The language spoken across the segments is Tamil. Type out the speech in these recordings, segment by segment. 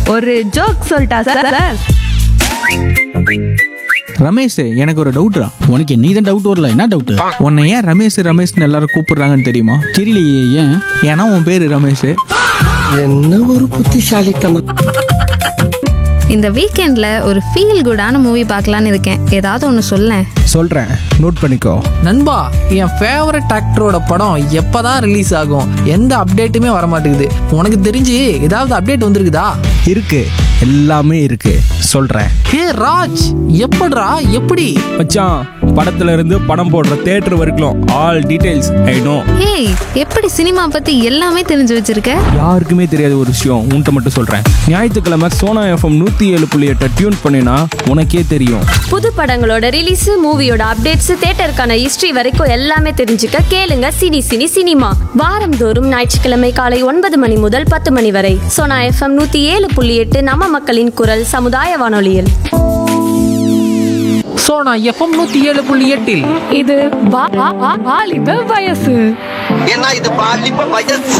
ஒரு ஜோக் சொல்லிட்டா சார் சார் ரமேஷ் எனக்கு ஒரு டவுட்ரா உனக்கு நீ தான் டவுட் வரல என்ன டவுட் உன்னை ஏன் ரமேஷ் ரமேஷ்னு எல்லாரும் கூப்பிடுறாங்கன்னு தெரியுமா தெரியலையே ஏன் ஏன்னா உன் பேரு ரமேஷ் என்ன ஒரு புத்திசாலித்தனம் இந்த வீக்கெண்ட்ல ஒரு ஃபீல் குடான மூவி பார்க்கலான்னு இருக்கேன் ஏதாவது ஒன்று சொல்லேன் சொல்றேன் நோட் பண்ணிக்கோ நண்பா என் ஃபேவரட் ஆக்டரோட படம் எப்பதான் ரிலீஸ் ஆகும் எந்த அப்டேட்டுமே வர மாட்டேங்குது உனக்கு தெரிஞ்சு ஏதாவது அப்டேட் வந்திருக்குதா இருக்கு எல்லாமே இருக்கு சொல்றேன் ஹே ராஜ் எப்படிடா எப்படி மச்சான் படத்துல இருந்து படம் போடுற தேட்டர் வரைக்கும் all details I know hey எப்படி சினிமா பத்தி எல்லாமே தெரிஞ்சு வச்சிருக்க யாருக்குமே தெரியாத ஒரு விஷயம் உன்கிட்ட மட்டும் சொல்றேன் ஞாயிற்றுக்கிழமை சோனா எஃப்எம் நூத்தி ஏழு புள்ளி எட்டை டியூன் பண்ணினா உனக்கே தெரியும் புது படங்களோட ரிலீஸ் மூவியோட அப்டேட்ஸ் தேட்டருக்கான ஹிஸ்டரி வரைக்கும் எல்லாமே தெரிஞ்சுக்க கேளுங்க சினி சினி சினிமா வாரந்தோறும் ஞாயிற்றுக்கிழமை காலை ஒன்பது மணி முதல் பத்து மணி வரை சோனா எஃப்எம் நூத்தி ஏழு புள்ளி எட்டு நம்ம மக்களின் குரல் சமுதாய வானொலியில் ஸோ நான் எஃப்எம் நூற்றி ஏழு புள்ளி எட்டில் இது வா- வா- வா- வாலிப வயசு ஏன்னா இது பாலிப்ப வயசு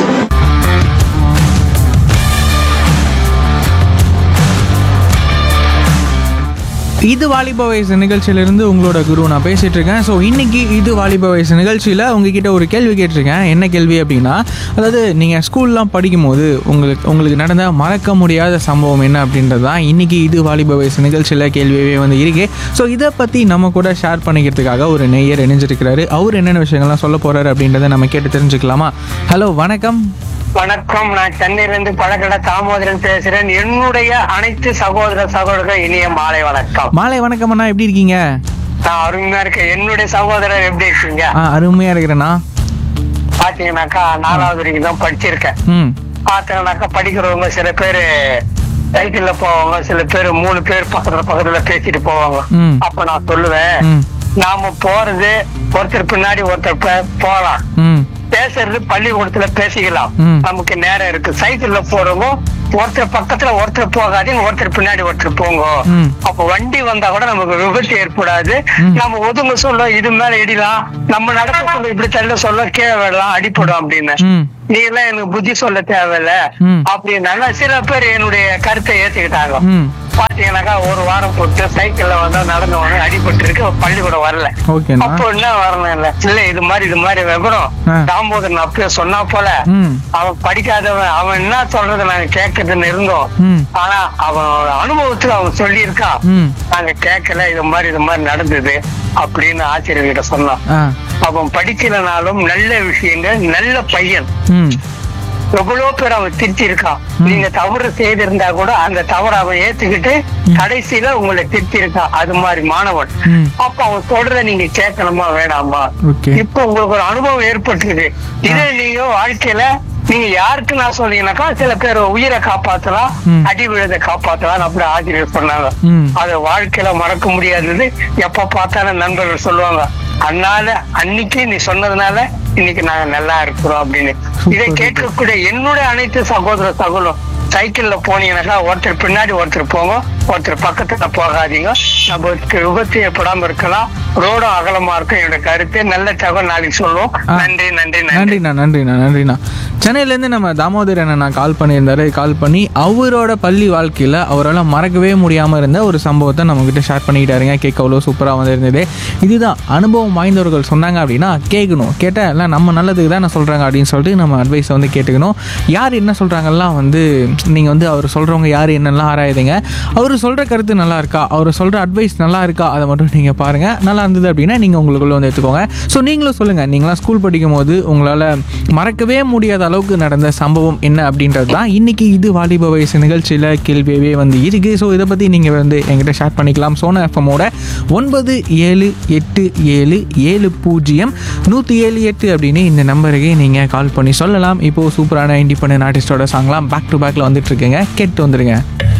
இது வாலிப வயசு நிகழ்ச்சியிலிருந்து உங்களோட குரு நான் பேசிட்டு இருக்கேன் ஸோ இன்னைக்கு இது வாலிப வயசு நிகழ்ச்சியில் உங்ககிட்ட ஒரு கேள்வி கேட்டிருக்கேன் என்ன கேள்வி அப்படின்னா அதாவது நீங்கள் ஸ்கூல்லாம் படிக்கும்போது உங்களுக்கு உங்களுக்கு நடந்த மறக்க முடியாத சம்பவம் என்ன அப்படின்றது தான் இன்னைக்கு இது வாலிப வயசு நிகழ்ச்சியில் கேள்வியே வந்து இருக்கு ஸோ இதை பற்றி நம்ம கூட ஷேர் பண்ணிக்கிறதுக்காக ஒரு நெய்யர் இணைஞ்சிருக்கிறாரு அவர் என்னென்ன விஷயங்கள்லாம் சொல்ல போறாரு அப்படின்றத நம்ம கேட்டு தெரிஞ்சுக்கலாமா ஹலோ வணக்கம் வணக்கம் நான் சென்னையிலிருந்து பழக்கடை தாமோதரன் பேசுறேன் என்னுடைய அனைத்து சகோதர சகோதரர்கள் இனிய மாலை வணக்கம் மாலை வணக்கம் அண்ணா எப்படி இருக்கீங்க நான் அருமையா இருக்கேன் என்னுடைய சகோதரர் எப்படி இருக்கீங்க ஆ அருமையாக இருக்கிறேண்ணா பாத்தீங்கன்னாக்கா நாலாவது வரைக்கும் தான் படிச்சிருக்கேன் ம் பாத்தீங்கன்னாக்கா படிக்கிறவங்க சில பேரு சைக்கிள்ல போவாங்க சில பேர் மூணு பேர் பக்கத்துல பக்கத்துல பேசிட்டு போவாங்க ம். அப்ப நான் சொல்லுவேன் ம் நாம போறது ஒருத்தர் பின்னாடி ஒருத்தர் பே- போலாம் ம் பேசுறது பள்ளிக்கூடத்துல பேசிக்கலாம் ம். நமக்கு நேரம் இருக்கு சைக்கிள்ல போறவங்க ஒருத்தர் பக்கத்துல ஒருத்தர் போகாதீங்க ஒருத்தர் பின்னாடி ஒருத்தர் போங்க ம். அப்ப வண்டி வந்தா கூட நமக்கு விபத்து ஏற்படாது நம்ம ஒதுங்க சொல்ல இது மேல இடிலாம் நம்ம நடக்க சொல்ல இப்படி தள்ள சொல்ல கீழே விடலாம் அடிப்படும் அப்படின்னு ம் நீ எல்லாம் எனக்கு புத்தி சொல்ல தேவையில்ல ம். அப்படின்னாங்க சில பேர் என்னுடைய கருத்தை ஏத்துக்கிட்டாங்க ம் பாத்தீங்கன்னாக்கா ஒரு வாரம் போட்டு சைக்கிள்ல வந்து நடந்து வந்து அடிபட்டு இருக்கு பள்ளிக்கூடம் வரல ஓகேண்ணா அப்போ என்ன வரணும் இல்ல இல்ல இது மாதிரி இது மாதிரி விவரம் ஆ. தாமோதரன் அப்பயே சொன்னா போல ம் அவன் படிக்காதவன் அவன் என்ன சொல்றது நாங்க கேட்கறதுன்னு இருந்தோம் ம் ஆனா அவனோட அனுபவத்துல அவன் சொல்லியிருக்கான் ம் நாங்க கேட்கல இது மாதிரி இது மாதிரி நடந்தது அப்படின்னு ஆசிரியர் கிட்ட சொன்னான் ஆ அவன் படிக்கலனாலும் நல்ல விஷயங்கள் நல்ல பையன் ம் எவ்வளவு பேர் அவன் திருத்தி இருக்கான் நீங்க தவறு செய்திருந்தா கூட அந்த தவறை அவன் ஏத்துக்கிட்டு கடைசியில உங்களை திருத்தி இருக்கான் அது மாதிரி மாணவன் ம். அப்ப அவன் சொல்றத நீங்க கேட்கணுமா வேணாமா ஓகே இப்ப உங்களுக்கு ஒரு அனுபவம் ஏற்பட்டுருது இதே நீங்க வாழ்க்கையில நீங்க யாருக்கு நான் சொன்னீங்கன்னாக்கா சில பேர் உயிரை காப்பாத்தலாம் ம். அடி விழுத காப்பாத்தலாம் அப்படி ஆசிரியர் சொன்னாங்க ம். அது வாழ்க்கையில மறக்க முடியாதது எப்ப பார்த்தாலும் நண்பர்கள் சொல்லுவாங்க அதனால அன்னைக்கு நீ சொன்னதுனால இன்னைக்கு நாங்க நல்லா இருக்கிறோம் அப்படின்னு இதை கேட்கக்கூடிய என்னுடைய அனைத்து சகோதர சகோதரம் சைக்கிள்ல போனீங்கன்னாக்கா ஒருத்தர் பின்னாடி ஒருத்தர் போங்க ஒருத்தர் பக்கத்துல போகாதீங்க நமக்கு விபத்து ஏற்படாம இருக்கலாம் ரோடும் அகலமா இருக்கும் என்னோட கருத்து நல்ல தகவல் நாளைக்கு சொல்லுவோம் ஆ. நன்றி நன்றி நன்றி நன்றிண்ணா நன்றிண்ணா நன்றிண்ணா சென்னையிலேருந்து நம்ம தாமோதர் அண்ணா கால் பண்ணியிருந்தாரு கால் பண்ணி அவரோட பள்ளி வாழ்க்கையில் அவரால் மறக்கவே முடியாமல் இருந்த ஒரு சம்பவத்தை நம்மக்கிட்ட ஷேர் பண்ணிக்கிட்டாருங்க கேட்க அவ்வளோ சூப்பராக வந்திருந்தது இதுதான் அனுபவம் வாய்ந்தவர்கள் சொன்னாங்க அப்படின்னா கேட்கணும் கேட்டால் எல்லாம் நம்ம நல்லதுக்கு தான் நான் சொல்கிறாங்க அப்படின்னு சொல்லிட்டு நம்ம அட்வைஸை வந்து கேட்டுக்கணும் யார் என்ன சொல்கிறாங்கலாம் வந்து நீங்கள் வந்து அவர் சொல்கிறவங்க யார் என்னெல்லாம் ஆராயுதுங்க அவர் சொல்கிற கருத்து நல்லா இருக்கா அவர் சொல்கிற அட்வைஸ் நல்லா இருக்கா அதை மட்டும் நீங்கள் பாருங்கள் நல்லா இருந்தது அப்படின்னா நீங்கள் உங்களுக்குள்ள வந்து எடுத்துக்கோங்க ஸோ நீங்களும் சொல்லுங்கள் நீங்களாம் ஸ்கூல் படிக்கும் போது உங்களால் மறக்கவே முடியாத அளவுக்கு நடந்த சம்பவம் என்ன அப்படின்றது தான் இன்றைக்கி இது வாலிப வயசு நிகழ்ச்சியில் கேள்வியவே வந்து இருக்குது ஸோ இதை பற்றி நீங்கள் வந்து என்கிட்ட ஷேர் பண்ணிக்கலாம் சோனா எஃப்எம்மோட ஒன்பது ஏழு எட்டு ஏழு ஏழு பூஜ்ஜியம் நூற்றி ஏழு எட்டு அப்படின்னு இந்த நம்பருக்கு நீங்கள் கால் பண்ணி சொல்லலாம் இப்போது சூப்பரான இண்டிபெண்டன்ட் ஆர்டிஸ்டோட சாங்லாம் பேக் டு பேக்கில் வந்துட்டு இருக்குங்க கேட்டு வந்துடுங்க